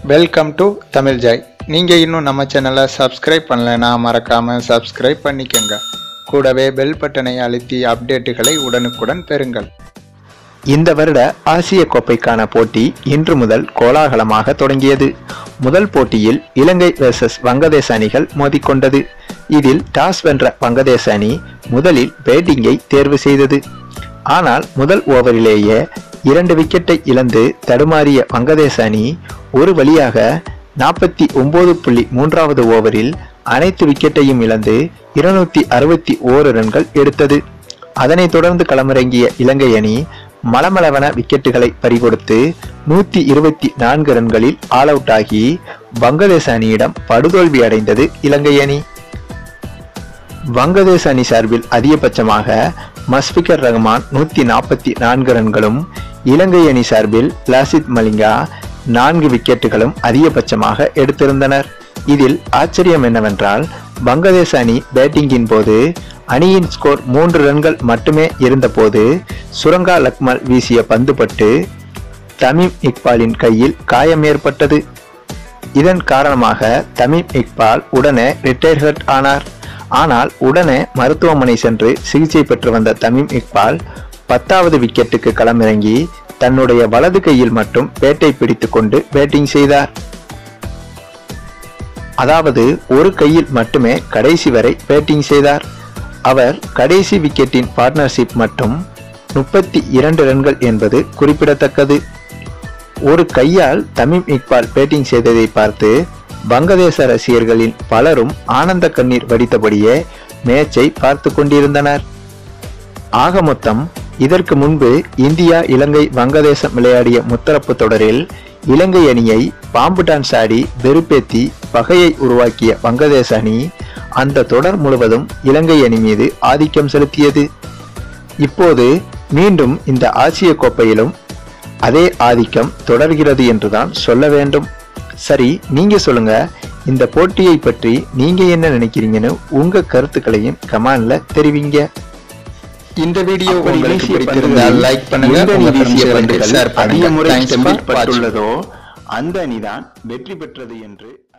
welcome to Tamil Joy நீங்கள் இன்னும் நம்ம சேனலை சப்ஸ்கிரைப் பண்ணலைன்னா மறக்காமல் சப்ஸ்கிரைப் பண்ணிக்கோங்க கூடவே பெல் பட்டனை அழுத்தி அப்டேட்டுகளை உடனுக்குடன் பெறுங்கள் இந்த வருட ஆசிய கோப்பைக்கான போட்டி இன்று முதல் கோலாகலமாக தொடங்கியது முதல் போட்டியில் இலங்கை வெர்சஸ் வங்கதேச அணிகள் மோதிக்கொண்டது இதில் டாஸ் வென்ற வங்கதேச அணி முதலில் பேட்டிங்கை தேர்வு செய்தது ஆனால் முதல் ஓவரிலேயே இரண்டு விக்கெட்டை இழந்து தடுமாறிய வங்கதேச அணி ஒரு வழியாக நாற்பத்தி ஒன்பது புள்ளி மூன்றாவது ஓவரில் அனைத்து விக்கெட்டையும் இழந்து இருநூத்தி அறுபத்தி ஓரு ரன்கள் எடுத்தது அதனைத் தொடர்ந்து களமிறங்கிய இலங்கை அணி மளமளவன விக்கெட்டுகளை பறிகொடுத்து நூத்தி இருபத்தி நான்கு ரன்களில் ஆல் அவுட் ஆகி வங்கதேச அணியிடம் படுதோல்வி அடைந்தது இலங்கை அணி வங்கதேச அணி சார்பில் அதிகபட்சமாக மஸ்பிகர் ரஹ்மான் நூத்தி நாற்பத்தி நான்கு ரன்களும் இலங்கை அணி சார்பில் லாசித் மலிங்கா நான்கு விக்கெட்டுகளும் அதிகபட்சமாக எடுத்திருந்தனர் இதில் ஆச்சரியம் என்னவென்றால் வங்கதேச அணி பேட்டிங்கின் போது அணியின் ஸ்கோர் மூன்று ரன்கள் மட்டுமே இருந்தபோது சுரங்கா லக்மல் வீசிய பந்து பட்டு தமீம் இக்பாலின் கையில் காயம் ஏற்பட்டது இதன் காரணமாக தமீம் இக்பால் உடனே ரிட்டையர் ஹர்ட் ஆனார் ஆனால் உடனே மருத்துவமனை சென்று சிகிச்சை பெற்று வந்த தமீம் இக்பால் பத்தாவது விக்கெட்டுக்கு களமிறங்கி தன்னுடைய வலது கையில் மட்டும் பேட்டை பிடித்துக் கொண்டு பேட்டிங் செய்தார் அதாவது ஒரு கையில் மட்டுமே கடைசி வரை பேட்டிங் செய்தார் அவர் கடைசி விக்கெட்டின் பார்ட்னர்ஷிப் மட்டும் முப்பத்தி இரண்டு ரன்கள் என்பது குறிப்பிடத்தக்கது ஒரு கையால் தமீம் இக்பால் பேட்டிங் செய்ததை பார்த்து வங்கதேச ரசிகர்களின் பலரும் ஆனந்த கண்ணீர் வடித்தபடியே மேட்சை பார்த்து கொண்டிருந்தனர் ஆக மொத்தம் இதற்கு முன்பு இந்தியா இலங்கை வங்கதேசம் விளையாடிய முத்தரப்பு தொடரில் இலங்கை அணியை பாம்பு டான்ஸ் ஆடி வெறுப்பேத்தி பகையை உருவாக்கிய வங்கதேச அணி அந்த தொடர் முழுவதும் இலங்கை அணி மீது ஆதிக்கம் செலுத்தியது இப்போது மீண்டும் இந்த ஆசிய கோப்பையிலும் அதே ஆதிக்கம் தொடர்கிறது என்றுதான் சொல்ல வேண்டும் சரி நீங்க சொல்லுங்க இந்த போட்டியை பற்றி நீங்க என்ன நினைக்கிறீங்கன்னு உங்க கருத்துக்களையும் கமெண்ட்ல தெரிவிங்க இந்த வீடியோ அப்படி உங்களுக்கு வீசிய பிடித்திருந்தால் பந்துகளில் லைக் பண்ணுங்க எந்த உங்க அணி வீசிய ஃப்ரெண்ட்ஸ்களுக்கு பந்துகள் ஷேர் அதிக பண்ணுங்க முறை தேங்க்ஸ் ஸ்டம்பில் ஃபார் வாட்சிங் பட்டுள்ளதோ அந்த அணிதான் வெற்றி பெற்றது என்று